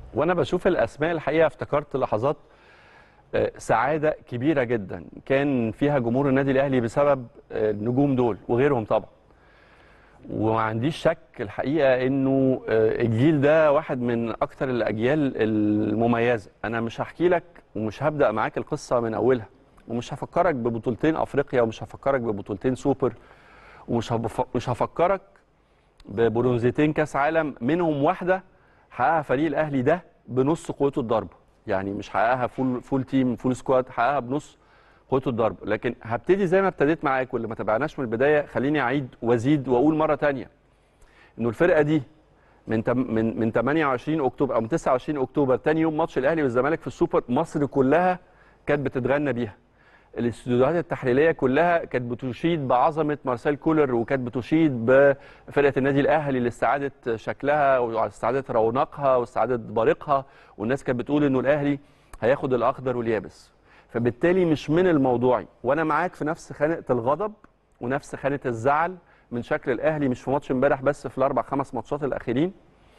وانا بشوف الاسماء الحقيقه افتكرت لحظات آه، سعاده كبيره جدا كان فيها جمهور النادي الاهلي بسبب آه، النجوم دول وغيرهم طبعا وما عنديش شك الحقيقه انه آه، الجيل ده واحد من اكثر الاجيال المميزه انا مش هحكي لك ومش هبدا معاك القصه من اولها ومش هفكرك ببطولتين افريقيا ومش هفكرك ببطولتين سوبر ومش هبف- مش هفكرك ببرونزتين كاس عالم منهم واحده حققها فريق الاهلي ده بنص قوته الضربه يعني مش حققها فول فول تيم فول سكواد حققها بنص قوته الضربه لكن هبتدي زي ما ابتديت معاك واللي ما تابعناش من البدايه خليني اعيد وازيد واقول مره تانية انه الفرقه دي من تم من من 28 اكتوبر او من 29 اكتوبر تاني يوم ماتش الاهلي والزمالك في السوبر مصر كلها كانت بتتغنى بيها الاستوديوهات التحليليه كلها كانت بتشيد بعظمه مارسيل كولر وكانت بتشيد بفرقه النادي الاهلي لاستعاده شكلها واستعاده رونقها واستعاده بريقها والناس كانت بتقول انه الاهلي هياخد الاخضر واليابس فبالتالي مش من الموضوعي وانا معاك في نفس خانه الغضب ونفس خانه الزعل من شكل الاهلي مش في ماتش امبارح بس في الاربع خمس ماتشات الاخيرين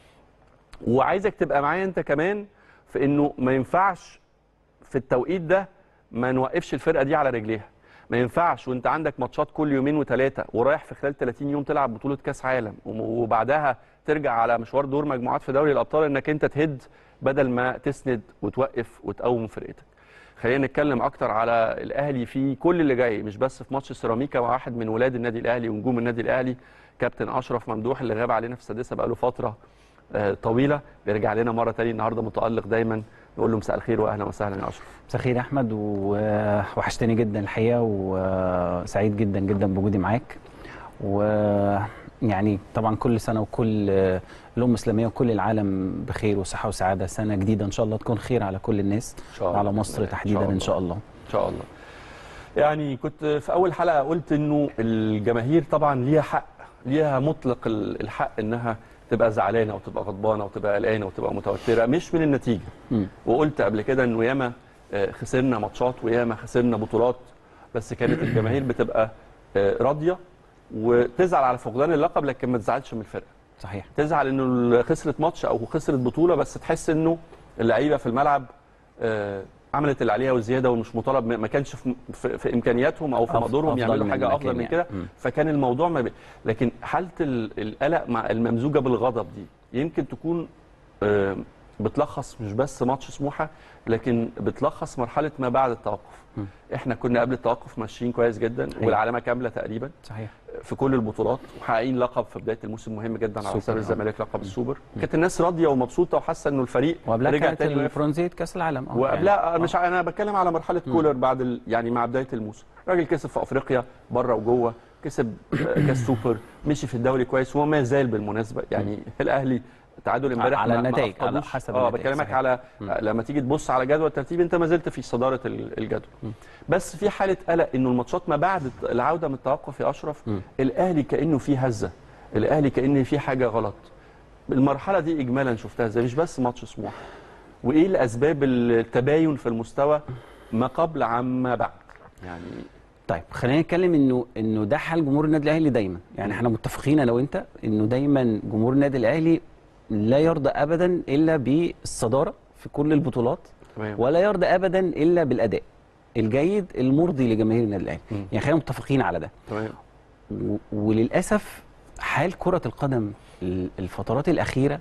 وعايزك تبقى معايا انت كمان في انه ما ينفعش في التوقيت ده ما نوقفش الفرقه دي على رجليها ما ينفعش وانت عندك ماتشات كل يومين وثلاثه ورايح في خلال 30 يوم تلعب بطوله كاس عالم وم- وبعدها ترجع على مشوار دور مجموعات في دوري الابطال انك انت تهد بدل ما تسند وتوقف وتقوم فرقتك خلينا نتكلم اكتر على الاهلي في كل اللي جاي مش بس في ماتش سيراميكا مع واحد من ولاد النادي الاهلي ونجوم النادي الاهلي كابتن اشرف ممدوح اللي غاب علينا في السادسه بقاله فتره آه، طويله بيرجع لنا مره تاني النهارده متالق دايما نقول له مساء الخير واهلا وسهلا يا اشرف مساء الخير يا احمد ووحشتني جدا الحقيقه وسعيد جدا جدا بوجودي معاك ويعني طبعا كل سنه وكل الامه الاسلاميه وكل العالم بخير وصحه وسعاده سنه جديده ان شاء الله تكون خير على كل الناس إن شاء الله. وعلى مصر إن تحديدا شاء ان شاء الله ان شاء الله يعني كنت في اول حلقه قلت انه الجماهير طبعا ليها حق ليها مطلق ال- الحق انها تبقى زعلانه وتبقى غضبانه وتبقى قلقانه وتبقى متوتره مش من النتيجه مم. وقلت قبل كده انه ياما آه، خسرنا ماتشات وياما خسرنا بطولات بس كانت الجماهير بتبقى آه، راضيه وتزعل على فقدان اللقب لكن ما تزعلش من الفرقه صحيح تزعل انه خسرت ماتش او خسرت بطوله بس تحس انه اللعيبه في الملعب آه، عملت اللي عليها وزياده ومش مطالب ما كانش في, في, في امكانياتهم او في أف- مقدورهم أفضل يعملوا من حاجه ما افضل كان من يعني. كده مم. فكان الموضوع ما بي... لكن حاله ال- القلق مع الممزوجه بالغضب دي يمكن تكون آه، بتلخص مش بس ماتش سموحه لكن بتلخص مرحله ما بعد التوقف مم. احنا كنا قبل التوقف ماشيين كويس جدا والعلامه كامله تقريبا صحيح في كل البطولات وحققين لقب في بدايه الموسم مهم جدا على سوبر، حساب آه. الزمالك لقب السوبر كانت الناس راضيه ومبسوطه وحاسه انه الفريق وقبلها رجع كانت تاني وقف. البرونزيه كاس العالم اه وقبلها يعني. مش انا بتكلم على مرحله كولر بعد ال... يعني مع بدايه الموسم الراجل كسب في افريقيا بره وجوه كسب آه، كاس سوبر مشي في الدوري كويس وما زال بالمناسبه يعني الاهلي تعادل امبارح على ما- ما النتائج، أفقدوش. على حسب اه النتائج، بكلمك صحيح. على مم. آه، لما تيجي تبص على جدول الترتيب انت ما زلت في صداره ال- الجدول بس في حاله قلق انه الماتشات ما بعد العوده من التوقف يا اشرف مم. الاهلي كانه فيه هزه الاهلي كان فيه حاجه غلط المرحله دي اجمالا شفتها ازاي مش بس ماتش سموحه وايه الاسباب التباين في المستوى ما قبل عما بعد يعني طيب خلينا نتكلم انه انه ده حال جمهور النادي الاهلي دايما يعني احنا متفقين انا وانت انه دايما جمهور النادي الاهلي لا يرضى ابدا الا بالصداره في كل البطولات تمام ولا يرضى ابدا الا بالاداء الجيد المرضي لجماهير النادي الاهلي مم. يعني خلينا متفقين على ده تمام و- وللاسف حال كره القدم ال- الفترات الاخيره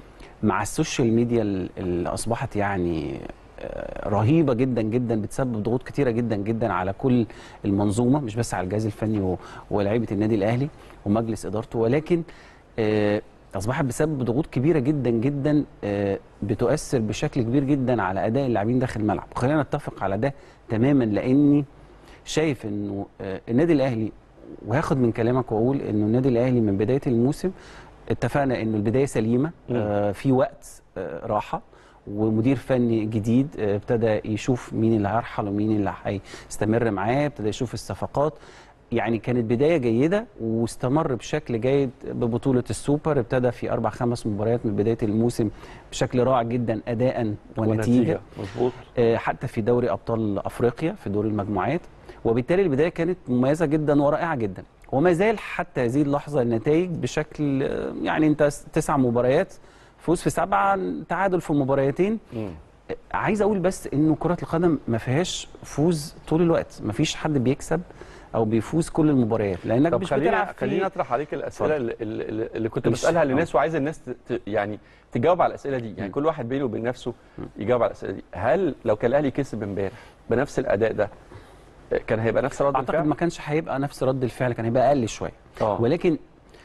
مع السوشيال ميديا ال- اللي اصبحت يعني آه، رهيبه جدا جدا بتسبب ضغوط كتيره جدا جدا على كل المنظومه مش بس على الجهاز الفني و- ولاعيبه النادي الاهلي ومجلس ادارته ولكن آه، اصبحت بسبب ضغوط كبيره جدا جدا آه، بتؤثر بشكل كبير جدا على اداء اللاعبين داخل الملعب خلينا نتفق على ده تماما لاني شايف انه آه، النادي الاهلي وهاخد من كلامك واقول انه النادي الاهلي من بدايه الموسم اتفقنا انه البدايه سليمه مم. آه، في وقت آه، راحه ومدير فني جديد آه، ابتدى يشوف مين اللي هيرحل ومين اللي هيستمر معاه ابتدى يشوف الصفقات يعني كانت بدايه جيده واستمر بشكل جيد ببطوله السوبر ابتدى في اربع خمس مباريات من بدايه الموسم بشكل رائع جدا اداء ونتيجه مظبوط آه، حتى في دوري ابطال افريقيا في دور المجموعات وبالتالي البدايه كانت مميزه جدا ورائعه جدا وما زال حتى هذه اللحظه النتائج بشكل آه، يعني انت س- تسع مباريات فوز في سبعه تعادل في مباريتين مم. عايز اقول بس انه كره القدم ما فيهاش فوز طول الوقت ما فيش حد بيكسب او بيفوز كل المباريات لانك طب مش خلينا بتلعب في خليني اطرح عليك الاسئله اتفضل. اللي, اللي, اللي كنت مش- بسالها آه. للناس وعايز الناس ت... ت- يعني تجاوب على الاسئله دي يعني م. كل واحد بينه وبين نفسه يجاوب على الاسئله دي هل لو كان الاهلي كسب امبارح بنفس الاداء ده كان هيبقى نفس رد اعتقد الفعل ما كانش هيبقى نفس رد الفعل كان هيبقى اقل شويه اه ولكن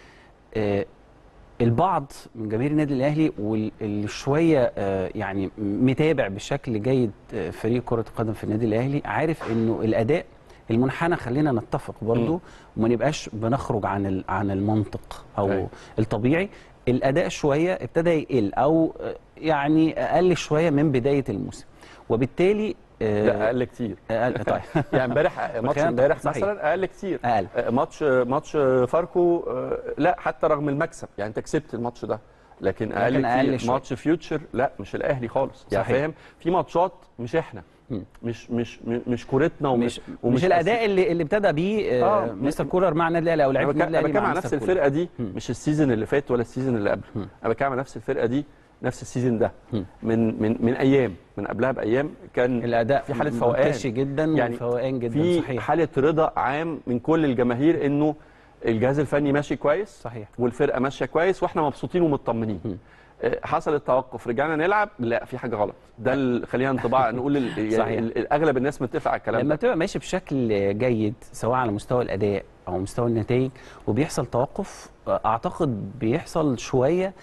آه البعض من جماهير النادي الاهلي واللي شويه آه يعني متابع بشكل جيد آه فريق كره القدم في النادي الاهلي عارف انه الاداء المنحنى خلينا نتفق برضو وما نبقاش بنخرج عن ال- عن المنطق او أيوة. الطبيعي الاداء شويه ابتدى يقل او آه، يعني اقل شويه من بدايه الموسم وبالتالي آه، لا اقل كتير اقل طيب يعني امبارح ماتش خلينا امبارح صحيح. مثلا اقل كتير اقل آه، ماتش ماتش فاركو آه، لا حتى رغم المكسب يعني انت كسبت الماتش ده لكن اقل لكن أقل كتير شوية. ماتش فيوتشر لا مش الاهلي خالص يعني صحيح. فاهم في ماتشات مش احنا مم. مش مش مش- مش كورتنا ومش مش مش الاداء اللي اللي ابتدى بيه آه، آه مستر كولر مع النادي الاهلي او انا لعيبه بك- النادي أنا الاهلي بتكلم مع على مستر نفس كولر. الفرقه دي مم. مش السيزون اللي فات ولا السيزون اللي قبله مم. انا بتكلم على نفس الفرقه دي نفس السيزون ده مم. من من من ايام من قبلها بايام كان الاداء في حاله فوقان منتشي جدا يعني يعني وفوقان جدا في صحيح حاله رضا عام من كل الجماهير انه الجهاز الفني ماشي كويس صحيح والفرقه ماشيه كويس واحنا مبسوطين ومطمنين مم. آه، حصل التوقف رجعنا نلعب لا في حاجه غلط ده ال- خلينا انطباع نقول ال- يعني صحيح. ال- ال- اغلب الناس متفق على الكلام لما ده بتبقى ماشي بشكل جيد سواء على مستوى الاداء او مستوى النتائج وبيحصل توقف آه، اعتقد بيحصل شويه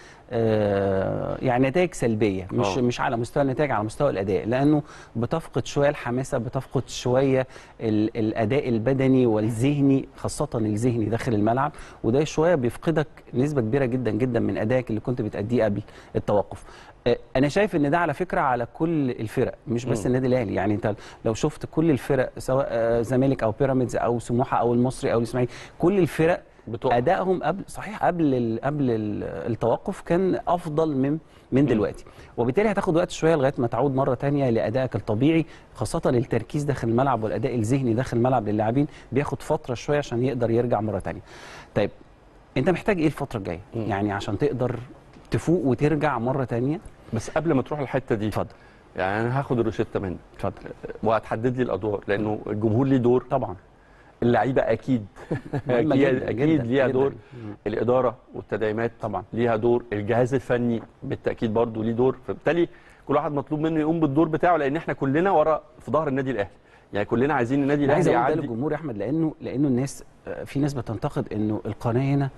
آه، يعني نتائج سلبيه مش آه. مش على مستوى النتائج على مستوى الاداء لانه بتفقد شويه الحماسه بتفقد شويه ال- الاداء البدني والذهني خاصه الذهني داخل الملعب وده شويه بيفقدك نسبه كبيره جدا جدا من ادائك اللي كنت بتاديه قبل التوقف آه، انا شايف ان ده على فكره على كل الفرق مش بس مم. النادي الاهلي يعني انت لو شفت كل الفرق سواء آه، زمالك او بيراميدز او سموحه او المصري او الاسماعيلي كل الفرق بتقع ادائهم قبل صحيح قبل ال قبل ال التوقف كان افضل من من دلوقتي وبالتالي هتاخد وقت شويه لغايه ما تعود مره تانية لادائك الطبيعي خاصه التركيز داخل الملعب والاداء الذهني داخل الملعب للاعبين بياخد فتره شويه عشان يقدر يرجع مره تانية طيب انت محتاج ايه الفتره الجايه مم. يعني عشان تقدر تفوق وترجع مره تانية بس قبل ما تروح الحته دي اتفضل يعني انا هاخد الروشته منك اتفضل وهتحدد لي الادوار لانه الجمهور ليه دور طبعا اللعيبه اكيد مهمة اكيد, جداً أكيد جداً ليها جداً. دور مم. الاداره والتدعيمات طبعا ليها دور الجهاز الفني بالتاكيد برضه ليه دور فبالتالي كل واحد مطلوب منه يقوم بالدور بتاعه لان احنا كلنا ورا في ظهر النادي الاهلي يعني كلنا عايزين النادي انا عايز الاهلي اقول ده يعدي للجمهور يا احمد لانه لانه الناس آه، في ناس بتنتقد انه القناه هنا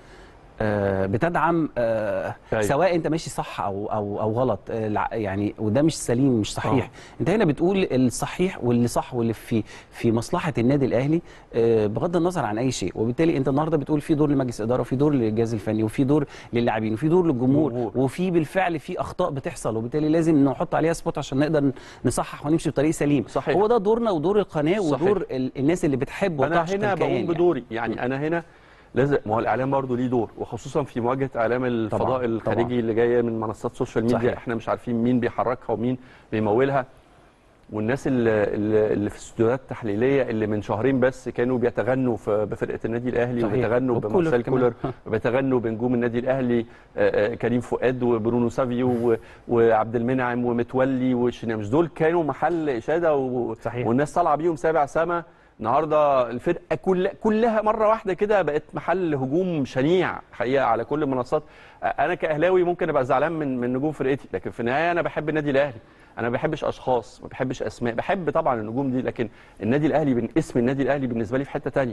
آه، بتدعم آه، أيوة. سواء انت ماشي صح او او او غلط آه، الع- يعني وده مش سليم مش صحيح انت هنا بتقول الصحيح واللي صح واللي في في مصلحه النادي الاهلي آه، بغض النظر عن اي شيء وبالتالي انت النهارده بتقول في دور لمجلس اداره وفي دور للجهاز الفني وفي دور للاعبين وفي دور للجمهور جمهور. وفي بالفعل في اخطاء بتحصل وبالتالي لازم نحط عليها سبوت عشان نقدر نصحح ونمشي بطريق سليم صحيح. هو ده دورنا ودور القناه صحيح. ودور ال- الناس اللي بتحب انا وتعشق هنا الكيان بقوم يعني. بدوري يعني انا هنا لازم ما هو الاعلام برضه ليه دور وخصوصا في مواجهه اعلام الفضاء طبعاً، الخارجي طبعاً. اللي جايه من منصات سوشيال ميديا صحيح. احنا مش عارفين مين بيحركها ومين بيمولها والناس اللي, اللي اللي في استوديوهات تحليليه اللي من شهرين بس كانوا بيتغنوا في بفرقه النادي الاهلي صحيح. وبيتغنوا وبكولر بمارسيل كمان. كولر وبيتغنوا بنجوم النادي الاهلي آه، آه، كريم فؤاد وبرونو سافيو و- وعبد المنعم ومتولي وشنامش دول كانوا محل اشاده و... صحيح. والناس طالعه بيهم سابع سما النهارده الفرقه كل كلها مره واحده كده بقت محل هجوم شنيع حقيقه على كل المنصات انا كاهلاوي ممكن ابقى زعلان من من نجوم فرقتي لكن في النهايه انا بحب النادي الاهلي انا ما بحبش اشخاص ما بحبش اسماء بحب طبعا النجوم دي لكن النادي الاهلي بن اسم النادي الاهلي بالنسبه لي في حته تانية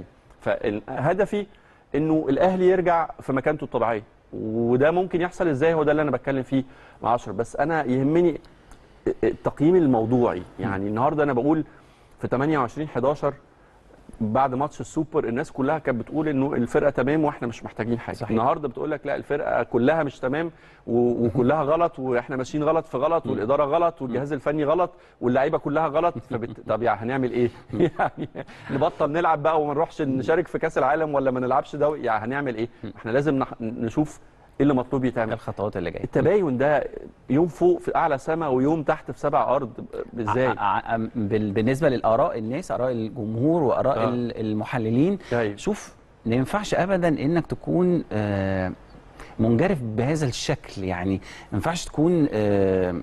فهدفي انه الاهلي يرجع في مكانته الطبيعيه وده ممكن يحصل ازاي هو ده اللي انا بتكلم فيه مع اشرف بس انا يهمني التقييم الموضوعي يعني النهارده انا بقول في 28 11 بعد ماتش السوبر الناس كلها كانت بتقول انه الفرقه تمام واحنا مش محتاجين حاجه صحيح. النهارده بتقول لك لا الفرقه كلها مش تمام و- وكلها غلط واحنا ماشيين غلط في غلط والاداره غلط والجهاز الفني غلط واللعيبه كلها غلط فبت... طب يعني هنعمل ايه يعني نبطل نلعب بقى وما نروحش نشارك في كاس العالم ولا ما نلعبش ده يعني هنعمل ايه احنا لازم نح... نشوف ايه اللي مطلوب إيه يتعمل الخطوات اللي جايه التباين ده يوم فوق في اعلى سماء ويوم تحت في سبع ارض ازاي ع- ع- بال- بالنسبه للاراء الناس اراء الجمهور واراء آه. ال- المحللين أيوة. شوف ما ينفعش ابدا انك تكون آه منجرف بهذا الشكل يعني ما ينفعش تكون آه،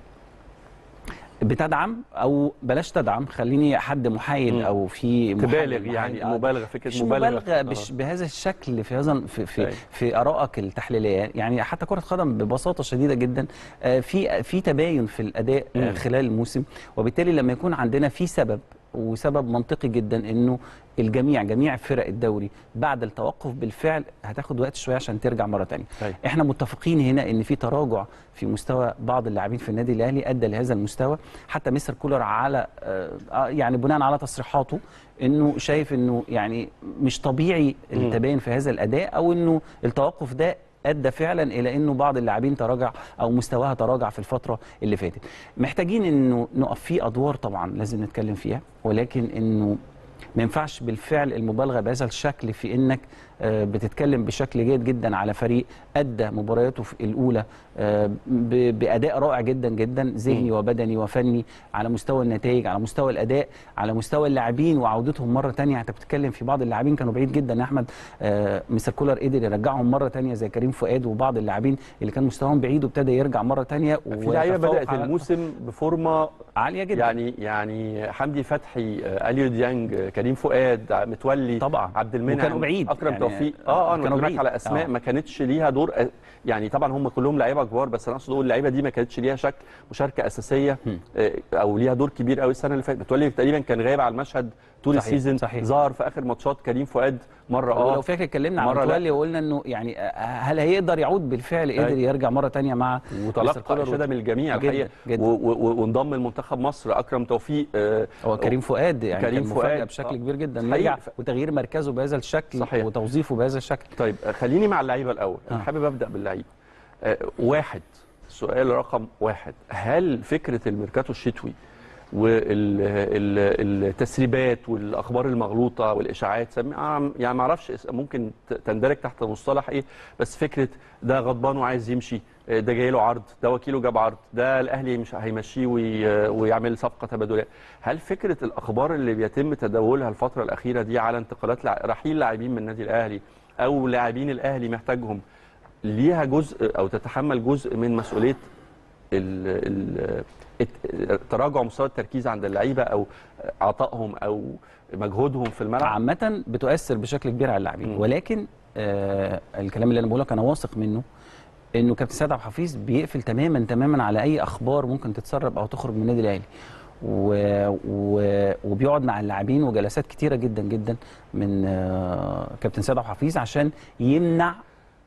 بتدعم او بلاش تدعم خليني حد محايد مم. او في محايد- تبالغ يعني محايد- آه، مبالغه فكره مش مبالغه مبالغه آه. بش بهذا الشكل في هذا في في, أيوة. في ارائك التحليليه يعني حتى كره قدم ببساطه شديده جدا آه، في في تباين في الاداء آه، مم. خلال الموسم وبالتالي لما يكون عندنا في سبب وسبب منطقي جدا انه الجميع جميع فرق الدوري بعد التوقف بالفعل هتاخد وقت شويه عشان ترجع مره تانية أيوة. احنا متفقين هنا ان في تراجع في مستوى بعض اللاعبين في النادي الاهلي ادى لهذا المستوى حتى مستر كولر على آه، آه، يعني بناء على تصريحاته انه شايف انه يعني مش طبيعي التباين في هذا الاداء او انه التوقف ده ادى فعلا الى انه بعض اللاعبين تراجع او مستواها تراجع في الفتره اللي فاتت محتاجين انه نقف في ادوار طبعا لازم نتكلم فيها ولكن انه ما ينفعش بالفعل المبالغه بهذا الشكل في انك آه، بتتكلم بشكل جيد جدا على فريق ادى مبارياته في الاولى آه، ب- باداء رائع جدا جدا ذهني وبدني وفني على مستوى النتائج على مستوى الاداء على مستوى اللاعبين وعودتهم مره تانية انت بتتكلم في بعض اللاعبين كانوا بعيد جدا يا احمد آه، مستر كولر قدر يرجعهم مره تانية زي كريم فؤاد وبعض اللاعبين اللي كان مستواهم بعيد وابتدى يرجع مره تانية في لعيبه ويتفوق بدات على- الموسم بفورمه عاليه جدا يعني يعني حمدي فتحي آه، اليو ديانج آه، كريم فؤاد آه، متولي طبعا. عبد المنعم وكانوا بعيد اكرم يعني، توفيق آه، اه اه انا كانوا بكلمك بعيد. على اسماء آه. ما كانتش ليها دور آه، يعني طبعا هم كلهم لعيبه كبار بس انا اقصد اقول اللعيبه دي ما كانتش ليها شك مشاركه اساسيه آه، او ليها دور كبير قوي السنه اللي فاتت متولي تقريبا كان غايب على المشهد طول صحيح، السيزون صحيح. ظهر في اخر ماتشات كريم فؤاد مره اه ولو فاكر اتكلمنا عن مرة لا. متولي وقلنا انه يعني آه، هل هيقدر يعود بالفعل قدر أيوة. يرجع مره تانية مع مستر وتلقى كولر اشاده من الجميع جداً، الحقيقه جداً. و- و- وانضم لمنتخب مصر اكرم توفيق آه، هو كريم فؤاد يعني كريم كان مفاجاه فؤاد، بشكل آه. كبير جدا حقيقي. يرجع وتغيير مركزه بهذا الشكل صحيح. وتوظيفه بهذا الشكل طيب خليني مع اللعيبه الاول انا آه. حابب ابدا باللعيبه آه، واحد سؤال رقم واحد هل فكره الميركاتو الشتوي والتسريبات والاخبار المغلوطه والاشاعات سم- آه، يعني ما اعرفش اس- ممكن ت- تندرج تحت مصطلح ايه بس فكره ده غضبان وعايز يمشي آه، ده جاي له عرض ده وكيله جاب عرض ده الاهلي مش هيمشيه وي- ويعمل صفقه تبادليه هل فكره الاخبار اللي بيتم تداولها الفتره الاخيره دي على انتقالات لع- رحيل لاعبين من النادي الاهلي او لاعبين الاهلي محتاجهم ليها جزء او تتحمل جزء من مسؤوليه ال- ال- الت- تراجع مستوى التركيز عند اللعيبه او عطائهم او مجهودهم في الملعب عامه بتؤثر بشكل كبير على اللاعبين مم. ولكن آه الكلام اللي انا بقوله لك انا واثق منه انه كابتن سيد عبد الحفيظ بيقفل تماما تماما على اي اخبار ممكن تتسرب او تخرج من النادي الاهلي و... و... وبيقعد مع اللاعبين وجلسات كتيره جدا جدا من آه كابتن سيد عبد الحفيظ عشان يمنع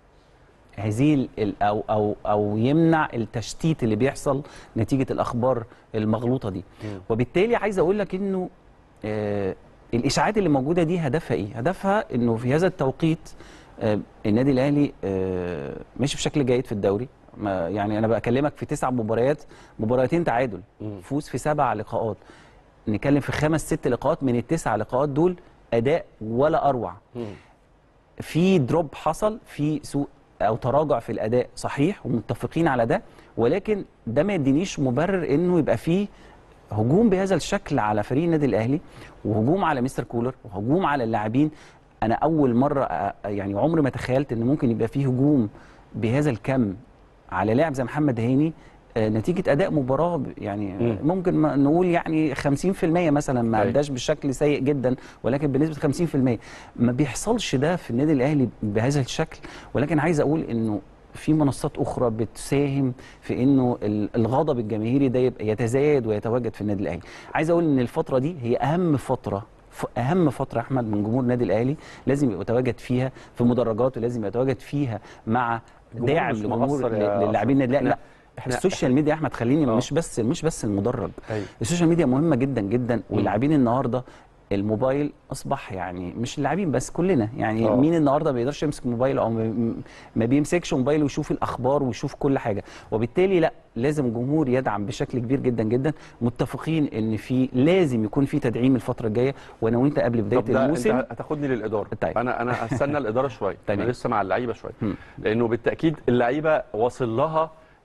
هذه ال- ال- او او او يمنع التشتيت اللي بيحصل نتيجه الاخبار المغلوطه دي مم. وبالتالي عايز اقول لك انه آه الاشاعات اللي موجوده دي هدفها ايه هدفها انه في هذا التوقيت آه النادي الاهلي آه ماشي بشكل جيد في الدوري ما يعني انا بكلمك في تسع مباريات مباراتين تعادل مم. فوز في سبع لقاءات نتكلم في خمس ست لقاءات من التسع لقاءات دول اداء ولا اروع مم. في دروب حصل في سوء او تراجع في الاداء صحيح ومتفقين على ده ولكن ده ما يدينيش مبرر انه يبقى فيه هجوم بهذا الشكل على فريق النادي الاهلي وهجوم على مستر كولر وهجوم على اللاعبين انا اول مره أ- يعني عمري ما تخيلت ان ممكن يبقى فيه هجوم بهذا الكم على لاعب زي محمد هاني آه، نتيجه اداء مباراه ب- يعني مم. ممكن ما نقول يعني 50% مثلا ما أيوة. اداش بشكل سيء جدا ولكن بنسبه 50% ما بيحصلش ده في النادي الاهلي بهذا الشكل ولكن عايز اقول انه في منصات اخرى بتساهم في انه ال- الغضب الجماهيري ده يبقى يتزايد ويتواجد في النادي الاهلي عايز اقول ان الفتره دي هي اهم فتره ف- اهم فتره يا احمد من جمهور النادي الاهلي لازم يبقى يتواجد فيها في مدرجات ولازم يتواجد فيها مع الجمهور داعم مش لجمهور مقصر يا ل- للاعبين النادي الاهلي لا احنا السوشيال ميديا يا احمد خليني آه. مش بس مش بس المدرج أيوة. السوشيال ميديا مهمه جدا جدا واللاعبين النهارده الموبايل اصبح يعني مش اللاعبين بس كلنا يعني آه. أوه. مين النهارده ما بيقدرش يمسك موبايل او ما- ما بيمسكش موبايل ويشوف الاخبار ويشوف كل حاجه وبالتالي لا لازم الجمهور يدعم بشكل كبير جدا جدا متفقين ان في لازم يكون في تدعيم الفتره الجايه وانا وانت قبل بدايه طب ده الموسم انت هتاخدني للاداره طيب. انا انا هستنى الاداره شويه انا تمام. لسه مع اللعيبه شويه مم. لانه بالتاكيد اللعيبه واصل لها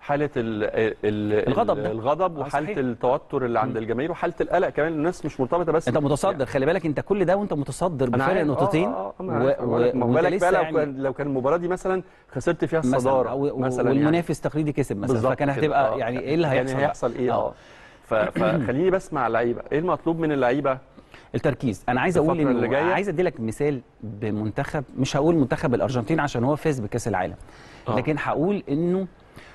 حاله ال ال الغضب ده. الغضب آه، وحاله صحيح. التوتر اللي عند الجماهير وحاله القلق كمان الناس مش مرتبطه بس انت متصدر خلي بالك انت كل ده وانت متصدر انا بفرق عارف. نقطتين اه اه اه ما وانت بالك لسه بقى لو يعني كان لو كان المباراه دي مثلا خسرت فيها مثلا الصداره أو مثلا والمنافس تقليدي كسب مثلا بالظبط فكان كده. هتبقى آه، يعني كان- ايه اللي هيحصل يعني بقى؟ هيحصل ايه آه. اه ف- فخليني بسمع اللعيبه ايه المطلوب من اللعيبه التركيز انا عايز اقول الفترة انه اللي جاية؟ عايز ادي لك مثال بمنتخب مش هقول منتخب الارجنتين عشان هو فاز بكاس العالم آه. لكن هقول انه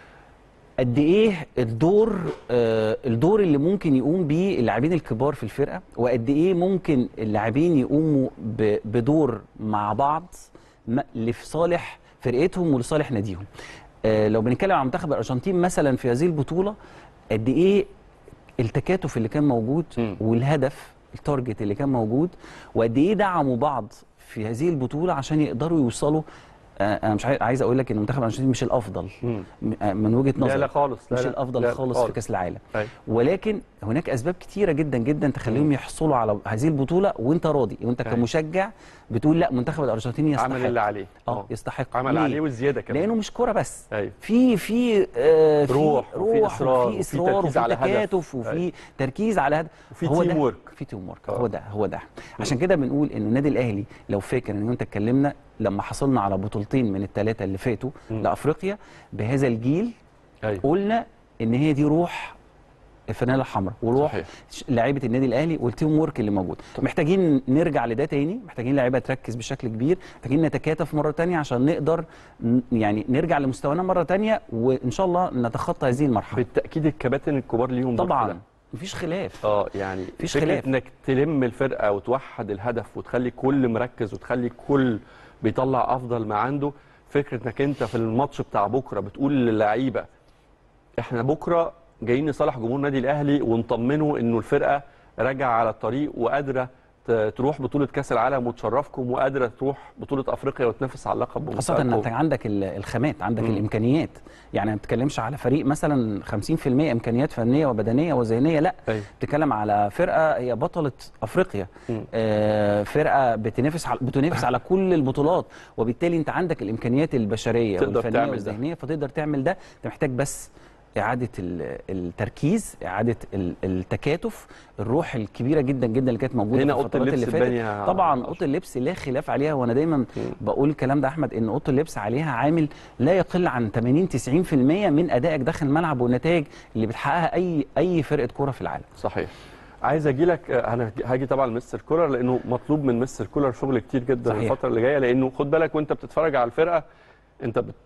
قد ايه الدور آه الدور اللي ممكن يقوم بيه اللاعبين الكبار في الفرقه وقد ايه ممكن اللاعبين يقوموا ب- بدور مع بعض م- لفي صالح فرقتهم ولصالح ناديهم آه لو بنتكلم عن منتخب الارجنتين مثلا في هذه البطوله قد ايه التكاتف اللي كان موجود مم. والهدف التارجت اللي كان موجود وقد ايه دعموا بعض في هذه البطوله عشان يقدروا يوصلوا آه، انا مش عاي- عايز اقول لك ان المنتخب الارجنتيني مش الافضل مم. م- آه، من وجهه لا نظري لا خالص لا مش لا الافضل لا خالص في كاس العالم أيوة. ولكن هناك اسباب كتيره جدا جدا تخليهم يحصلوا على هذه البطوله وانت راضي وانت أيوة. كمشجع بتقول لا المنتخب الارجنتيني يستحق عمل اللي عليه اه يستحق عمل ليه؟ عليه وزياده كمان لانه مش كوره بس ايوه في في آه في روح وفي روح إصرار وفي وفي اصرار تركيز وفي على هدف. تكاتف وفي أيوة. تركيز على هدف وفي هو تيم ده وورك. في تيم ورك آه. هو ده هو ده عشان كده بنقول ان النادي الاهلي لو فاكر ان انت اتكلمنا لما حصلنا على بطولتين من الثلاثه اللي فاتوا مم. لافريقيا بهذا الجيل ايوه قلنا ان هي دي روح الفانيلا الحمراء وروح صحيح. ش- لعيبه النادي الاهلي والتيم وورك اللي موجود محتاجين نرجع لده تاني محتاجين لعيبه تركز بشكل كبير محتاجين نتكاتف مره تانية عشان نقدر ن- يعني نرجع لمستوانا مره تانية وان شاء الله نتخطى هذه المرحله بالتاكيد الكباتن الكبار ليهم دور في ده. طبعا مفيش خلاف اه يعني مفيش فكرة خلاف. انك تلم الفرقه وتوحد الهدف وتخلي كل مركز وتخلي كل بيطلع افضل ما عنده فكره انك انت في الماتش بتاع بكره بتقول للعيبه احنا بكره جايين نصالح جمهور النادي الاهلي ونطمنه انه الفرقه راجعه على الطريق وقادره ت- تروح بطوله كاس العالم وتشرفكم وقادره تروح بطوله افريقيا وتنافس على اللقب بمنتهى خاصة ان القوة. انت عندك ال- الخامات عندك مم. الامكانيات يعني ما بتتكلمش على فريق مثلا 50% امكانيات فنيه وبدنيه وذهنيه لا أيوة. بتتكلم على فرقه هي بطله افريقيا مم. آه فرقه بتنافس على بتنافس على كل البطولات وبالتالي انت عندك الامكانيات البشريه تقدر والفنيه تعمل ده. والذهنيه فتقدر تعمل ده انت محتاج بس إعادة ال- التركيز، إعادة ال- التكاتف، الروح الكبيرة جدا جدا اللي كانت موجودة هنا في أوضة الفترات اللي اللبس فاتت. البانية يا طبعا أشرف. أوضة اللبس لا خلاف عليها وأنا دايما بقول الكلام ده احمد ان اوضه اللبس عليها عامل لا يقل عن 80 90% من ادائك داخل الملعب والنتائج اللي بتحققها اي اي فرقه كوره في العالم صحيح عايز اجي لك آه، انا هاجي طبعا لمستر كولر لانه مطلوب من مستر كولر شغل كتير جدا صحيح. الفتره اللي جايه لانه خد بالك وانت بتتفرج على الفرقه انت بت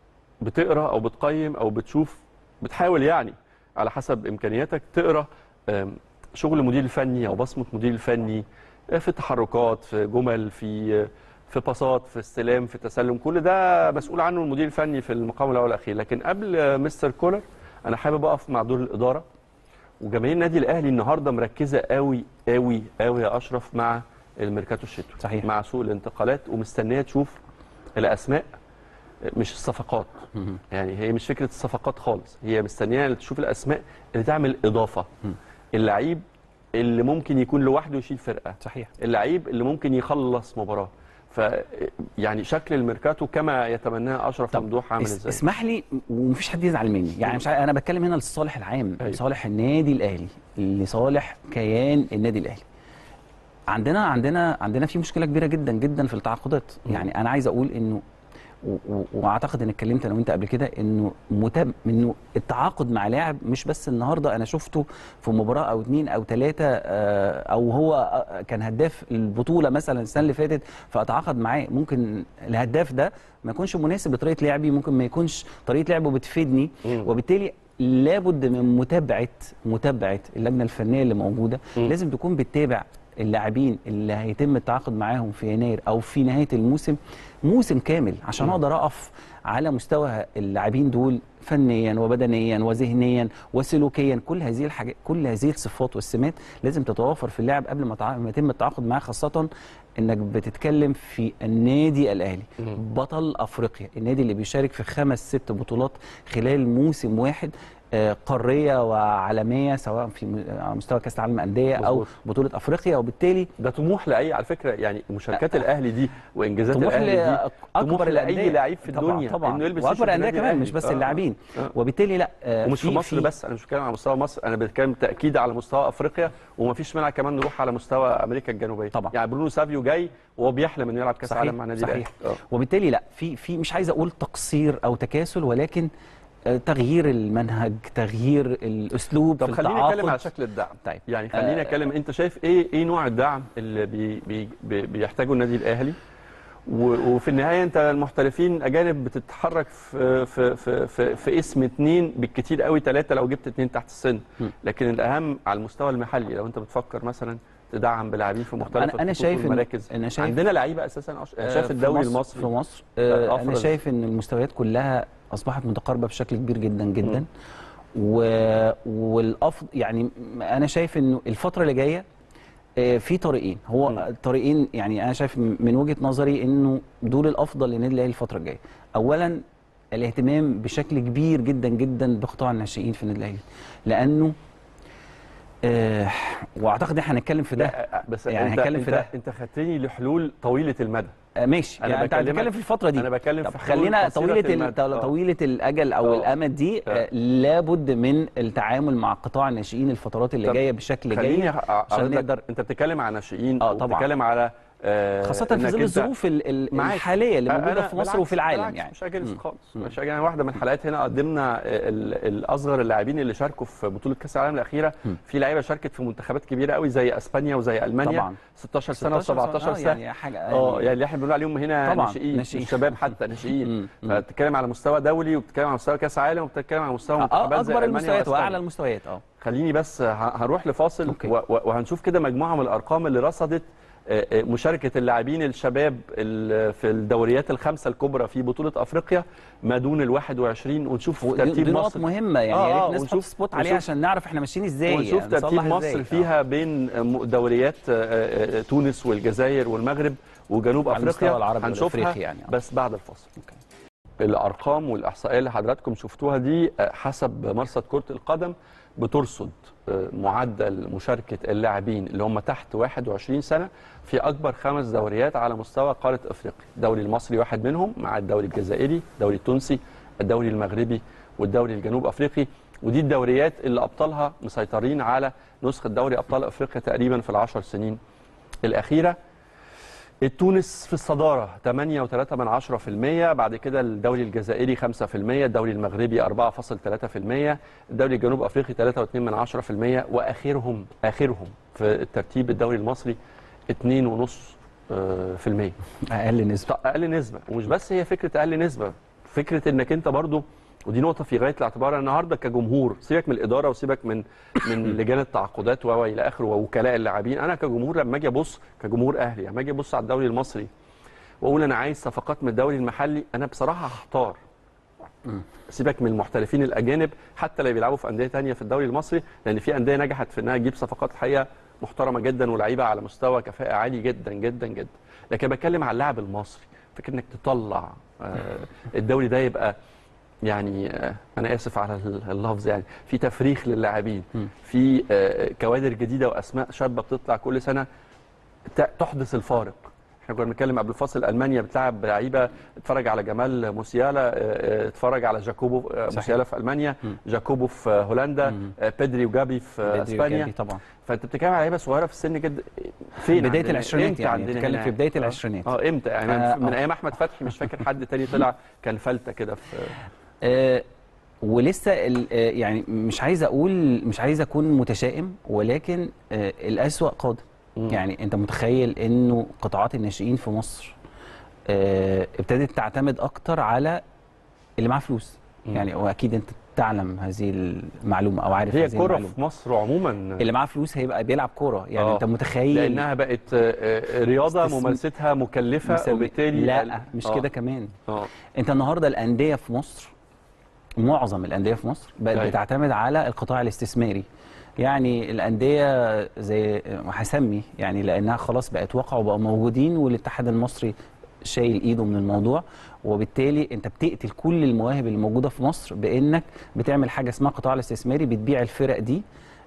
بتقرا او بتقيم او بتشوف بتحاول يعني على حسب امكانياتك تقرا آم، شغل مدير الفني او بصمه مدير الفني آه، في تحركات في جمل في آه، في باصات في استلام في تسلم كل ده مسؤول عنه المدير الفني في المقام الاول والاخير لكن قبل آه، مستر كولر انا حابب اقف مع دور الاداره وجماهير النادي الاهلي النهارده مركزه قوي قوي قوي يا اشرف مع الميركاتو الشتوي صحيح. مع سوق الانتقالات ومستنيه تشوف الاسماء مش الصفقات يعني هي مش فكره الصفقات خالص هي مستنيه تشوف الاسماء اللي تعمل اضافه اللعيب اللي ممكن يكون لوحده يشيل فرقه صحيح اللعيب اللي ممكن يخلص مباراه ف يعني شكل الميركاتو كما يتمناه اشرف طب ممدوح عامل اس- ازاي اسمح لي ومفيش حد يزعل مني يعني مش ع- انا بتكلم هنا للصالح العام أيوة. لصالح النادي الاهلي لصالح كيان النادي الاهلي عندنا عندنا عندنا في مشكله كبيره جدا جدا في التعاقدات يعني انا عايز اقول انه و- و- واعتقد ان اتكلمت انا وانت قبل كده انه متاب انه التعاقد مع لاعب مش بس النهارده انا شفته في مباراه او اتنين او ثلاثه او هو آه، كان هداف البطوله مثلا السنه اللي فاتت فاتعاقد معاه ممكن الهداف ده ما يكونش مناسب لطريقه لعبي ممكن ما يكونش طريقه لعبه بتفيدني مم. وبالتالي لابد من متابعه متابعه اللجنه الفنيه اللي موجوده مم. لازم تكون بتتابع اللاعبين اللي هيتم التعاقد معاهم في يناير او في نهايه الموسم موسم كامل عشان اقدر اقف على مستوى اللاعبين دول فنيا وبدنيا وذهنيا وسلوكيا كل هذه الحاجات كل هذه الصفات والسمات لازم تتوافر في اللاعب قبل ما تع- ما يتم التعاقد معاه خاصه انك بتتكلم في النادي الاهلي بطل افريقيا النادي اللي بيشارك في خمس ست بطولات خلال موسم واحد آه، قاريه وعالميه سواء في م- على مستوى كاس العالم انديه او مظبوط. بطوله افريقيا وبالتالي ده طموح لاي على فكره يعني مشاركات الاهلي دي وانجازات طموح الاهلي دي طموح لاكبر لاي الانديه لعيب في طبعا الدنيا طبعا انه يلبس واكبر تيشيرت الانديه النادي كمان الأهلي. مش بس آه، اللاعبين آه. وبالتالي لا آه، ومش في مصر في- بس انا مش بتكلم على مستوى مصر انا بتكلم تاكيد على مستوى افريقيا ومفيش مانع كمان نروح على مستوى امريكا الجنوبيه طبعا. يعني برونو سافيو جاي وهو بيحلم انه يلعب كاس صحيح، العالم مع النادي صحيح. الاهلي آه. وبالتالي لا في في مش عايز اقول تقصير او تكاسل ولكن آه، تغيير المنهج تغيير الاسلوب طب في خليني التعاقد. اتكلم على شكل الدعم طيب يعني خليني آه، اتكلم انت شايف ايه ايه نوع الدعم اللي بي بي بي بيحتاجه النادي الاهلي و- وفي النهايه انت المحترفين اجانب بتتحرك في في في في, في اسم اثنين بالكثير قوي ثلاثه لو جبت اثنين تحت السن م. لكن الاهم على المستوى المحلي لو انت بتفكر مثلا تدعم بلاعبين في مختلف انا انا الخطوط شايف إن- والمراكز انا شايف عندنا لعيبه اساسا أش... آه، شايف في الدوري مصر- المصري في مصر آه، انا أفرز. شايف ان المستويات كلها اصبحت متقاربه بشكل كبير جدا جدا و... والافضل يعني انا شايف انه الفتره اللي جايه آه، في طريقين هو مم. طريقين يعني انا شايف من وجهه نظري انه دول الافضل للنادي الاهلي الفتره الجايه اولا الاهتمام بشكل كبير جدا جدا بقطاع الناشئين في النادي الاهلي لانه آه واعتقد ان احنا هنتكلم في ده لا بس يعني انت هنتكلم انت في ده. انت خدتني لحلول طويله المدى آه ماشي أنا يعني انت بكلمك- هتتكلم في الفتره دي انا بتكلم طب في حلول خلينا قصيرة طويله ال- المدى. آه. طويله الاجل او آه. الامد دي آه. آه. لابد من التعامل مع قطاع الناشئين الفترات اللي طب جايه بشكل خليني جيد أ- عشان أعرض لك- نقدر انت بتتكلم على ناشئين آه، طبعاً. وبتتكلم على آه، خاصه في إنك ظل أنت- الظروف ال- ال- معاك. الحاليه اللي أنا موجوده في مصر بالعكس- وفي العالم بالعكس يعني مش هجلس مم. خالص مم. مش هجلس واحده من الحلقات هنا قدمنا ال- الاصغر اللاعبين اللي شاركوا في بطوله كاس العالم الاخيره مم. في لعيبه شاركت في منتخبات كبيره قوي زي اسبانيا وزي المانيا طبعا 16 سنه 16 و17 آه، سنه يعني حاجه اه يعني اللي احنا بنقول عليهم هنا طبعاً، ناشئين ناشئين. مش شباب حتى ناشئين مم. مم. فبتتكلم على مستوى دولي وبتتكلم على مستوى كاس عالم وبتتكلم على مستوى آه، منتخبات زي اكبر المانيا المستويات وأسبانيا. واعلى المستويات اه خليني بس ه- هنروح لفاصل أوكي. و- و- وهنشوف كده مجموعه من الارقام اللي رصدت آه، آه، مشاركه اللاعبين الشباب ال- في الدوريات الخمسه الكبرى في بطوله افريقيا ما دون ال 21 ونشوف ودي ترتيب دي نقط مصر مهمه يعني آه، يا آه، ريت الناس تحط ونشوف- سبوت عليها ونشوف- عشان نعرف احنا ماشيين ازاي ونشوف يعني ترتيب نصلح مصر إزاي. آه. فيها بين م- دوريات آه، آه، تونس والجزائر والمغرب وجنوب على المستوى افريقيا العربي هنشوفها والأفريقي يعني. بس بعد الفاصل أوكي. الارقام والاحصائيه اللي حضراتكم شفتوها دي آه، حسب مرصد كره القدم بترصد آه، معدل مشاركه اللاعبين اللي هم تحت 21 سنه في اكبر خمس دوريات على مستوى قاره افريقيا الدوري المصري واحد منهم مع الدوري الجزائري الدوري التونسي الدوري المغربي والدوري الجنوب افريقي ودي الدوريات اللي ابطالها مسيطرين على نسخه دوري ابطال افريقيا تقريبا في العشر سنين الاخيره التونس في الصدارة 8.3 من 10% بعد كده الدوري الجزائري 5% الدوري المغربي 4.3% الدوري الجنوب أفريقي 3.2 من 10% وآخرهم آخرهم في الترتيب الدوري المصري 2.5% آه، في المية اقل نسبه طب اقل نسبه ومش بس هي فكره اقل نسبه فكره انك انت برضو ودي نقطه في غايه الاعتبار النهارده كجمهور سيبك من الاداره وسيبك من من لجان التعاقدات و الى اخره ووكلاء اللاعبين انا كجمهور لما اجي ابص كجمهور اهلي لما اجي ابص على الدوري المصري واقول انا عايز صفقات من الدوري المحلي انا بصراحه هختار سيبك من المحترفين الاجانب حتى اللي بيلعبوا في انديه تانية في الدوري المصري لان في انديه نجحت في انها تجيب صفقات الحقيقه محترمه جدا ولعيبه على مستوى كفاءه عالي جدا جدا جدا لكن بتكلم على اللاعب المصري فكره انك تطلع آه، الدوري ده يبقى يعني آه، انا اسف على ال- اللفظ يعني في تفريخ للاعبين مم. في آه، كوادر جديده واسماء شابه بتطلع كل سنه ت- تحدث الفارق احنا كنا بنتكلم قبل الفاصل المانيا بتلعب لعيبه اتفرج على جمال موسيالا آه، آه، اتفرج على جاكوبو آه، صحيح. موسيالا في المانيا مم. جاكوبو في آه، هولندا مم. آه، بيدري وجابي في آه، بدري اسبانيا وجابي طبعا فانت بتتكلم على لعيبه صغيره في السن جدا فين بدايه عندنا؟ العشرينات إمتى يعني عندنا بتتكلم هنا؟ في بدايه آه. العشرينات اه امتى يعني آه، من آه. ايام احمد فتحي مش فاكر حد تاني طلع كان فلته كده في آه، ولسه ال- آه، يعني مش عايز اقول مش عايز اكون متشائم ولكن آه، الاسوأ قادم مم. يعني انت متخيل انه قطاعات الناشئين في مصر آه، ابتدت تعتمد اكتر على اللي معاه فلوس مم. يعني واكيد انت تعلم هذه المعلومه او عارف هي هذه الكوره المعلومه في مصر عموما اللي معاه فلوس هيبقى بيلعب كوره يعني آه. انت متخيل لانها بقت آه، آه، رياضه استثم- ممارستها مكلفه مسمي- وبالتالي لا مش آه. كده كمان اه انت النهارده الانديه في مصر معظم الانديه في مصر بقت أيوة. بتعتمد على القطاع الاستثماري يعني الانديه زي هسمي يعني لانها خلاص بقت واقع وبقوا موجودين والاتحاد المصري شايل ايده من الموضوع وبالتالي انت بتقتل كل المواهب اللي موجوده في مصر بانك بتعمل حاجه اسمها قطاع الاستثماري بتبيع الفرق دي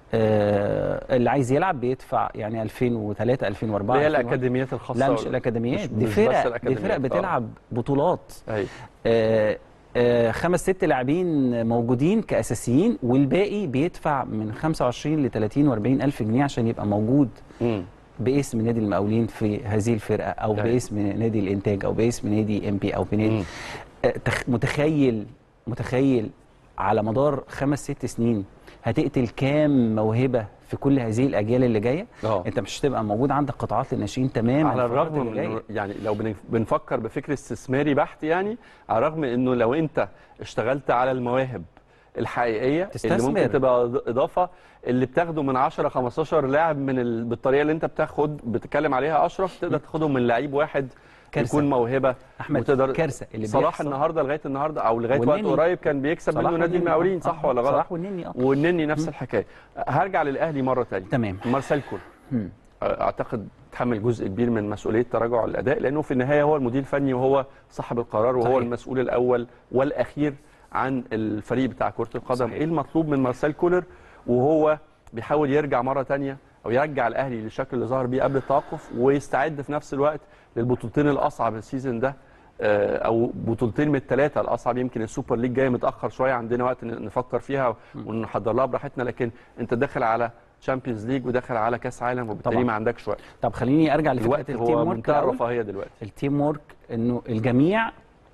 آه اللي عايز يلعب بيدفع يعني 2003 2004 اللي هي 2001. الاكاديميات الخاصه لا مش ولا- الاكاديميات مش- دي مش بس فرق دي الأكاديميات. فرق آه. بتلعب بطولات أيوة. آه، آه، خمس ست لاعبين موجودين كاساسيين والباقي بيدفع من 25 ل 30 و40 الف جنيه عشان يبقى موجود مم. باسم نادي المقاولين في هذه الفرقه او أيوة. باسم نادي الانتاج او باسم نادي ام بي او بنادي مم. آه، تخ- متخيل متخيل على مدار خمس ست سنين هتقتل كام موهبه في كل هذه الاجيال اللي جايه اه انت مش هتبقى موجود عندك قطاعات للناشئين تماما على الفترات الرغم اللي من جاية. إنه- يعني لو بن- بنفكر بفكر استثماري بحت يعني على الرغم انه لو انت اشتغلت على المواهب الحقيقيه اللي تستثمر. ممكن تبقى إض- اضافه اللي بتاخده من 10 15 لاعب من ال... بالطريقه اللي انت بتاخد بتتكلم عليها اشرف تقدر تاخدهم من لعيب واحد كارثة. يكون موهبه احمد وتقدر كارثه اللي صلاح بيحصل. النهارده لغايه النهارده او لغايه وقت والنني. قريب كان بيكسب صلاح منه نادي والنني. المقاولين آه، صح آه، ولا غلط؟ صلاح والنني اه والنني نفس الحكايه هرجع للاهلي مره ثانيه تمام مارسيل كولر مم. اعتقد تحمل جزء كبير من مسؤوليه تراجع الاداء لانه في النهايه هو المدير الفني وهو صاحب القرار وهو صحيح. المسؤول الاول والاخير عن الفريق بتاع كره القدم صحيح. ايه المطلوب من مارسيل كولر وهو بيحاول يرجع مره تانية او يرجع الاهلي للشكل اللي ظهر بيه قبل التوقف ويستعد في نفس الوقت للبطولتين الاصعب السيزون ده آه، او بطولتين من الثلاثه الاصعب يمكن السوبر ليج جاي متاخر شويه عندنا وقت ن- نفكر فيها ونحضر لها براحتنا لكن انت داخل على تشامبيونز ليج وداخل على كاس عالم وبالتالي طبعا. ما عندكش وقت طب خليني ارجع لفكره الوقت التيم هو ورك منتهى الأول. الرفاهيه دلوقتي التيم ورك انه الجميع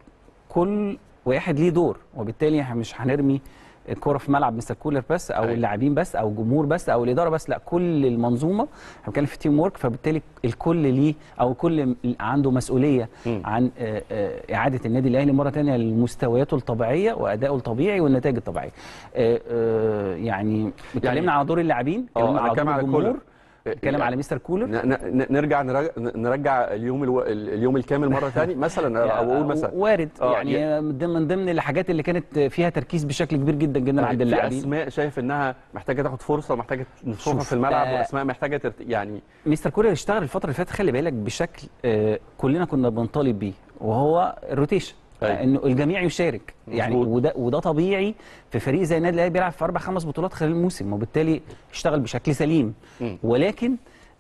كل واحد ليه دور وبالتالي احنا مش هنرمي الكوره في ملعب مستر كولر بس او أيوة. اللاعبين بس او جمهور بس او الاداره بس لا كل المنظومه احنا بنتكلم في تيم ورك فبالتالي الكل ليه او كل عنده مسؤوليه مم. عن آه، آه، اعاده النادي الاهلي مره ثانيه لمستوياته الطبيعيه وادائه الطبيعي والنتائج الطبيعيه آه، آه، يعني اتكلمنا على دور اللاعبين اه اتكلمنا انا على بتكلم دور على الجمهور كولر اتكلم على مستر كولر ن- ن- نرجع نرجع, نرجع اليوم الو... اليوم الكامل مره ثاني مثلا او اقول مثلا وارد آه، يعني من ضمن- من ضمن الحاجات اللي كانت فيها تركيز بشكل كبير جدا جدا عند في اللاعبين اسماء شايف انها محتاجه تاخد فرصه محتاجه نشوفها شوف، في الملعب آه، واسماء محتاجه ترت... يعني مستر كولر اشتغل الفتره اللي فاتت خلي بالك بشكل آه، كلنا كنا بنطالب بيه وهو الروتيشن أيوة. انه الجميع يشارك يعني مظبوط. وده وده طبيعي في فريق زي النادي الاهلي بيلعب في اربع خمس بطولات خلال الموسم وبالتالي اشتغل بشكل سليم مم. ولكن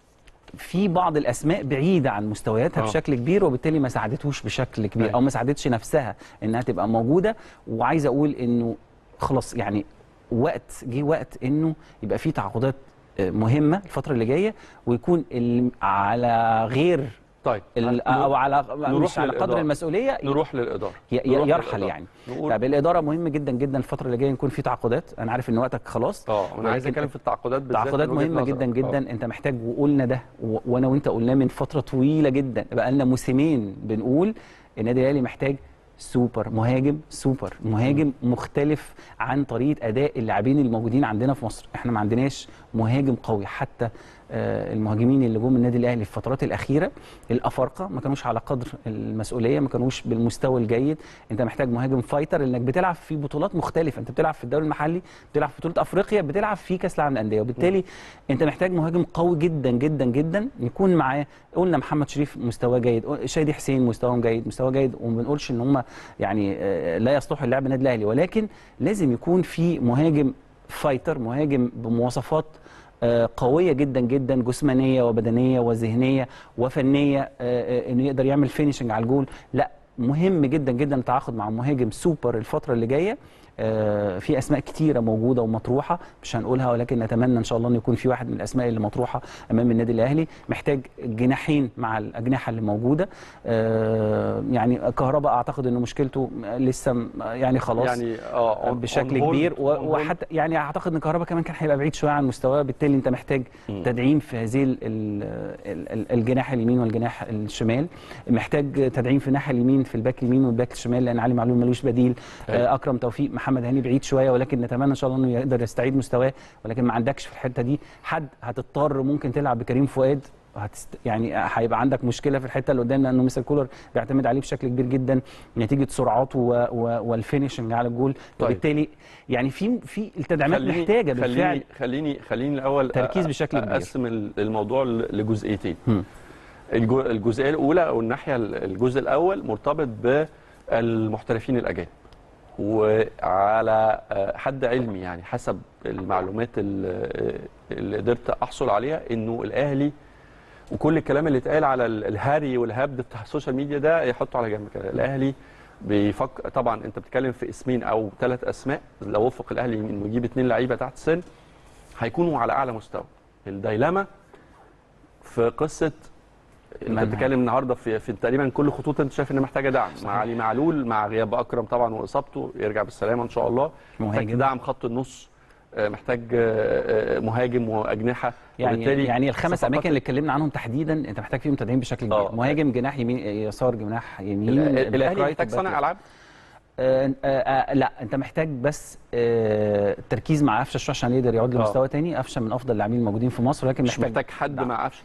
في بعض الاسماء بعيده عن مستوياتها آه. بشكل كبير وبالتالي ما ساعدتهوش بشكل كبير أيوة. او ما ساعدتش نفسها انها تبقى موجوده وعايز اقول انه خلاص يعني وقت جه وقت انه يبقى في تعاقدات آه، مهمه الفتره اللي جايه ويكون ال- على غير طيب ال- نروح- او على نروح مش على قدر للإدارة. المسؤوليه نروح للاداره ي- ي- نروح يرحل للإدارة. يعني نقول طب الاداره مهم جدا جدا الفتره اللي جايه يكون في تعاقدات انا عارف ان وقتك خلاص اه انا عايز ولكن اتكلم في التعاقدات بالذات تعاقدات من وجهة مهمه نظرك. جدا آه. جدا انت محتاج وقلنا ده و- وانا وانت قلناه من فتره طويله جدا بقى لنا موسمين بنقول النادي الاهلي محتاج سوبر مهاجم سوبر مهاجم مختلف عن طريقه اداء اللاعبين الموجودين عندنا في مصر احنا ما عندناش مهاجم قوي حتى آه، المهاجمين اللي جم النادي الاهلي في الفترات الاخيره الافارقه ما كانوش على قدر المسؤوليه ما كانوش بالمستوى الجيد انت محتاج مهاجم فايتر انك بتلعب في بطولات مختلفه انت بتلعب في الدوري المحلي بتلعب في بطوله افريقيا بتلعب في كاس العالم للانديه وبالتالي انت محتاج مهاجم قوي جدا جدا جدا يكون معاه قلنا محمد شريف مستواه جيد شادي حسين مستواهم جيد مستواه جيد وما بنقولش ان هم يعني آه، لا يصلحوا اللعب النادي الاهلي ولكن لازم يكون في مهاجم فايتر مهاجم بمواصفات آه، قويه جدا جدا جسمانيه وبدنيه وذهنيه وفنيه آه، آه، انه يقدر يعمل فينيشنج على الجول لا مهم جدا جدا التعاقد مع مهاجم سوبر الفتره اللي جايه آه، في اسماء كتيره موجوده ومطروحه مش هنقولها ولكن نتمنى ان شاء الله ان يكون في واحد من الاسماء اللي مطروحه امام النادي الاهلي محتاج جناحين مع الاجنحه اللي موجوده آه، يعني كهرباء اعتقد انه مشكلته لسه م- يعني خلاص يعني اه on- بشكل on hold- كبير و- on hold. وحتى يعني اعتقد ان كهربا كمان كان هيبقى بعيد شويه عن مستواه بالتالي انت محتاج مم. تدعيم في هذه ال- ال- ال- الجناح اليمين والجناح الشمال محتاج تدعيم في الناحيه اليمين في الباك اليمين والباك الشمال لان علي معلول ملوش بديل أيوة. آه، اكرم توفيق محمد هاني بعيد شويه ولكن نتمنى ان شاء الله انه يقدر يستعيد مستواه ولكن ما عندكش في الحته دي حد هتضطر ممكن تلعب بكريم فؤاد هتست... يعني هيبقى عندك مشكله في الحته اللي قدام لانه مستر كولر بيعتمد عليه بشكل كبير جدا نتيجه سرعاته و... و... والفينشنج على الجول طيب. وبالتالي يعني في في التدعيمات خليني- محتاجه بالفعل خليني خليني خليني الاول تركيز أ- بشكل كبير. اقسم ال- الموضوع ل- لجزئيتين مم. الجو- الجزئيه الاولى او الناحيه الجزء الاول مرتبط بالمحترفين الاجانب وعلى آه، حد علمي يعني حسب المعلومات ال- اللي قدرت احصل عليها انه الاهلي وكل الكلام اللي اتقال على ال- الهري والهبد بتاع السوشيال ميديا ده يحطه على جنب كده الاهلي بيفكر طبعا انت بتتكلم في اسمين او ثلاث اسماء لو وفق الاهلي انه يجيب اثنين لعيبه تحت السن هيكونوا على اعلى مستوى الديلما في قصه انت منهج. بتتكلم النهارده في, في تقريبا كل خطوط انت شايف انها محتاجه دعم مع علي معلول مع غياب اكرم طبعا واصابته يرجع بالسلامه ان شاء الله محتاج مهاجم. دعم خط النص آه، محتاج آه، آه، مهاجم واجنحه يعني وبالتالي يعني الخمس صفقات اماكن اللي اتكلمنا عنهم تحديدا انت محتاج فيهم تدعيم بشكل كبير آه. مهاجم جناح يمين يسار جناح يمين ال- باك الاهلي رايت محتاج وباك صانع ليفت. العاب آه آه آه لا انت محتاج بس آه تركيز مع قفشه شويه عشان يقدر يعود آه. لمستوى تاني قفشه من افضل اللاعبين الموجودين في مصر ولكن مش محتاج محتاج حد دعم. مع قفشه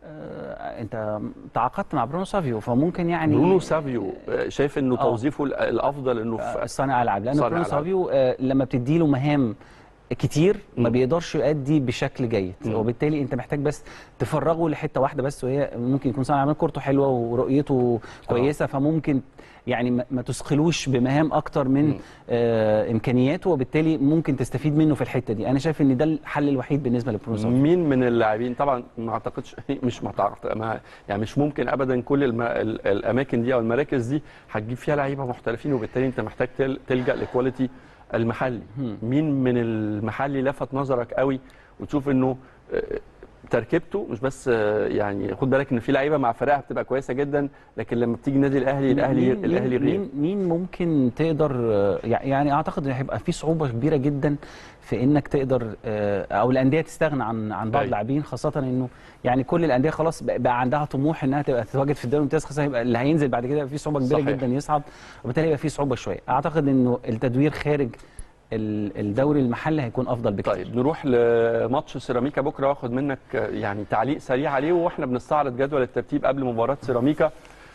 آه انت تعاقدت مع برونو سافيو فممكن يعني برونو سافيو آه، شايف انه آه. توظيفه ال- الافضل انه آه، في صانع العاب لان صانع برونو ألعاب. سافيو آه لما بتديله مهام كتير ما مم. بيقدرش يؤدي بشكل جيد مم. وبالتالي انت محتاج بس تفرغه لحته واحده بس وهي ممكن يكون صانع العاب كورته حلوه ورؤيته كويسه فممكن يعني ما ما تثقلوش بمهام اكتر من مم. آه امكانياته وبالتالي ممكن تستفيد منه في الحته دي انا شايف ان ده الحل الوحيد بالنسبه لبرونو سافيو مين من اللاعبين طبعا ما اعتقدش مش ما تعتقد ما يعني مش ممكن ابدا كل الم... ال- الاماكن دي او المراكز دي هتجيب فيها لعيبه محترفين وبالتالي انت محتاج تل... تلجا لكواليتي المحلي مم. مين من المحلي لفت نظرك قوي وتشوف انه آه، تركيبته مش بس آه، يعني خد بالك ان في لعيبه مع فرقها بتبقى كويسه جدا لكن لما بتيجي النادي الاهلي الاهلي مين- الاهلي مين غير مين, مين ممكن تقدر آه، يعني اعتقد ان هيبقى في صعوبه كبيره جدا في انك تقدر آه، او الانديه تستغنى عن عن بعض أيوة. اللاعبين خاصه انه يعني كل الانديه خلاص بقى بقى عندها طموح انها تبقى تتواجد في الدوري الممتاز خاصه يبقى اللي هينزل بعد كده يبقى في صعوبه كبيره صحيح. جدا يصعد وبالتالي يبقى في صعوبه شويه اعتقد انه التدوير خارج ال- الدوري المحلي هيكون افضل بكتير طيب نروح لماتش سيراميكا بكره واخد منك آه، يعني تعليق سريع عليه واحنا بنستعرض جدول الترتيب قبل مباراه سيراميكا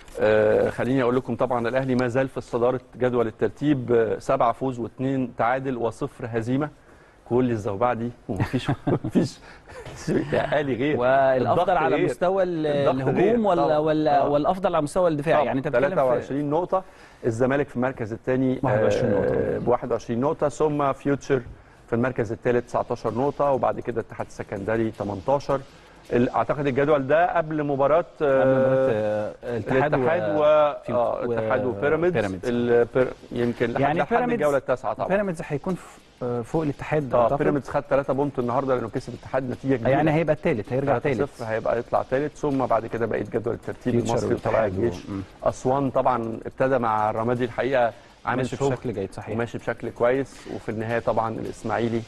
آه خليني اقول لكم طبعا الاهلي ما زال في صداره جدول الترتيب آه سبعه فوز واثنين تعادل وصفر هزيمه كل الزوبعه دي ومفيش مفيش اهلي غير الضغط والافضل على غير. مستوى ال- الضغط غير الهجوم ولا طبعاً. ولا آه. والافضل على مستوى الدفاع طبعاً. يعني انت بتتكلم في 23 نقطة الزمالك في المركز الثاني 21 نقطة. ب 21 نقطة ثم فيوتشر في المركز الثالث 19 نقطة وبعد كده الاتحاد السكندري 18 ال- اعتقد الجدول ده قبل مباراة آه، قبل مباراة، آه، الاتحاد الاتحاد و فيو- اه و- الاتحاد وبيراميدز بيراميدز. البير- يمكن لحد يعني لحد بيراميدز- الجولة التاسعة طبعا بيراميدز هيكون ف- آه، فوق الاتحاد اه أعتقد. بيراميدز خد 3 بونت النهارده لانه كسب الاتحاد نتيجة كبيرة يعني هيبقى الثالث هيرجع 3 ثالث 0 هيبقى يطلع ثالث ثم بعد كده بقيه جدول الترتيب فيوتشر المصري وطلائع والاتحاد و- الجيش مم. اسوان طبعا ابتدى مع الرمادي الحقيقه عامل ماشي شغل بشكل جيد صحيح وماشي بشكل كويس وفي النهايه طبعا الاسماعيلي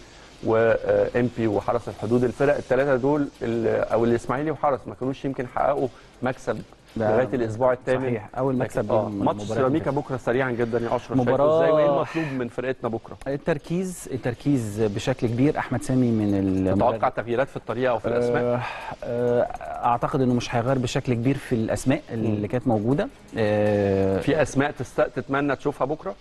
وامبي وحرس الحدود الفرق الثلاثه دول ال- او الاسماعيلي وحرس ما كانوش يمكن حققوا مكسب ده لغايه الاسبوع الثامن صحيح اول لكن مكسب آه ليهم ماتش مباراة سيراميكا بكره سريعا جدا يا اشرف مباراة- شايفه ازاي وايه المطلوب من فرقتنا بكره التركيز التركيز بشكل كبير احمد سامي من المدرب- تتوقع تغييرات في الطريقه او في الاسماء آه، آه، اعتقد انه مش هيغير بشكل كبير في الاسماء اللي كانت موجوده آه، في اسماء تست... تتمنى تشوفها بكره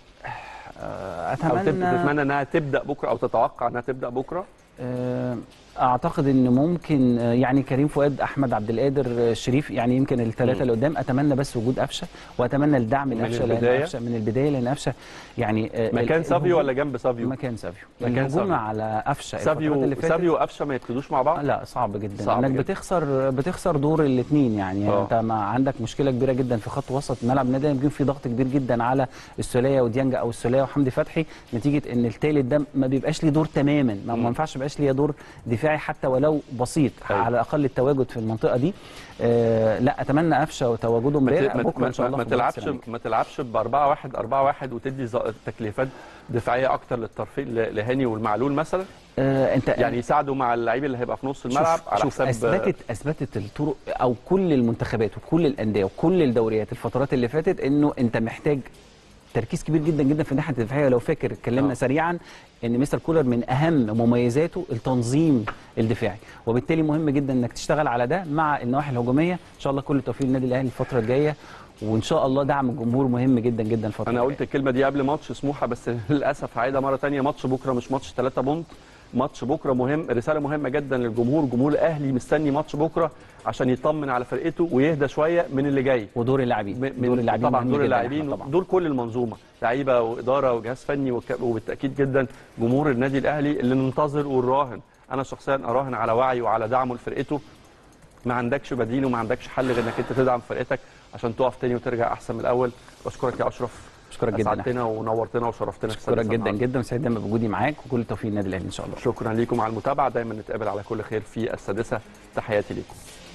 آه، او تب- اتمنى تتمنى انها تبدا بكره او تتوقع انها تبدا بكره آه، اعتقد ان ممكن آه، يعني كريم فؤاد احمد عبد القادر آه، شريف يعني يمكن الثلاثه اللي قدام اتمنى بس وجود قفشه واتمنى الدعم من لقفشه لان البداية؟ قفشه من البدايه لان قفشه يعني آه، مكان ال- سافيو الهجوم- ولا جنب سافيو مكان سافيو مكان الهجوم سافيو. على قفشه الفترات سافيو اللي فاتت سافيو وقفشه ما يبتدوش مع بعض لا صعب جدا صعب انك جداً. بتخسر بتخسر دور الاثنين يعني آه. انت ما عندك مشكله كبيره جدا في خط وسط ملعب النادي يمكن في ضغط كبير جدا على السوليه وديانجا او السوليه وحمدي فتحي نتيجه ان الثالث ده ما بيبقاش ليه دور تماما ما مم. ما ينفعش يبقاش ليه دور دفاعي حتى ولو بسيط أيوة. على الاقل التواجد في المنطقه دي آه لا اتمنى قفشه وتواجده ما ت- امبارح ما- بكره ان شاء الله ما في مباراة تلعبش سيراميكا. ما تلعبش ب 4 1 4 1 وتدي ز- تكليفات دفاعيه اكتر للطرفين ل- لهاني والمعلول مثلا آه انت يعني يساعدوا مع اللعيب اللي هيبقى في نص الملعب شوف على شوف حساب اثبتت اثبتت الطرق او كل المنتخبات وكل الانديه وكل الدوريات الفترات اللي فاتت انه انت محتاج تركيز كبير جدا جدا في الناحيه الدفاعيه لو فاكر اتكلمنا آه. سريعا ان مستر كولر من اهم مميزاته التنظيم الدفاعي وبالتالي مهم جدا انك تشتغل على ده مع النواحي الهجوميه ان شاء الله كل التوفيق للنادي الاهلي الفتره الجايه وان شاء الله دعم الجمهور مهم جدا جدا الفتره انا الجاية. قلت الكلمه دي قبل ماتش سموحه بس للاسف هعيدها مره ثانيه ماتش بكره مش ماتش 3 بونت ماتش بكره مهم رساله مهمه جدا للجمهور جمهور الاهلي مستني ماتش بكره عشان يطمن على فرقته ويهدى شويه من اللي جاي ودور اللاعبين من دور اللاعبين طبعا مهم دور جداً اللاعبين أحمد طبعا دور كل المنظومه لعيبه واداره وجهاز فني وك- وبالتاكيد جدا جمهور النادي الاهلي اللي ننتظر ونراهن انا شخصيا اراهن على وعيه وعلى دعمه لفرقته ما عندكش بديل وما عندكش حل غير انك انت تدعم فرقتك عشان تقف تاني وترجع احسن من الاول بشكرك يا اشرف اشكرك جدا أحمد. اسعدتنا ونورتنا وشرفتنا في اشكرك السادسة جدا النهاردة. جدا وسعيد دايما بوجودي معاك وكل التوفيق للنادي الاهلي ان شاء الله شكرا ليكم على المتابعه دايما نتقابل على كل خير في السادسه تحياتي ليكم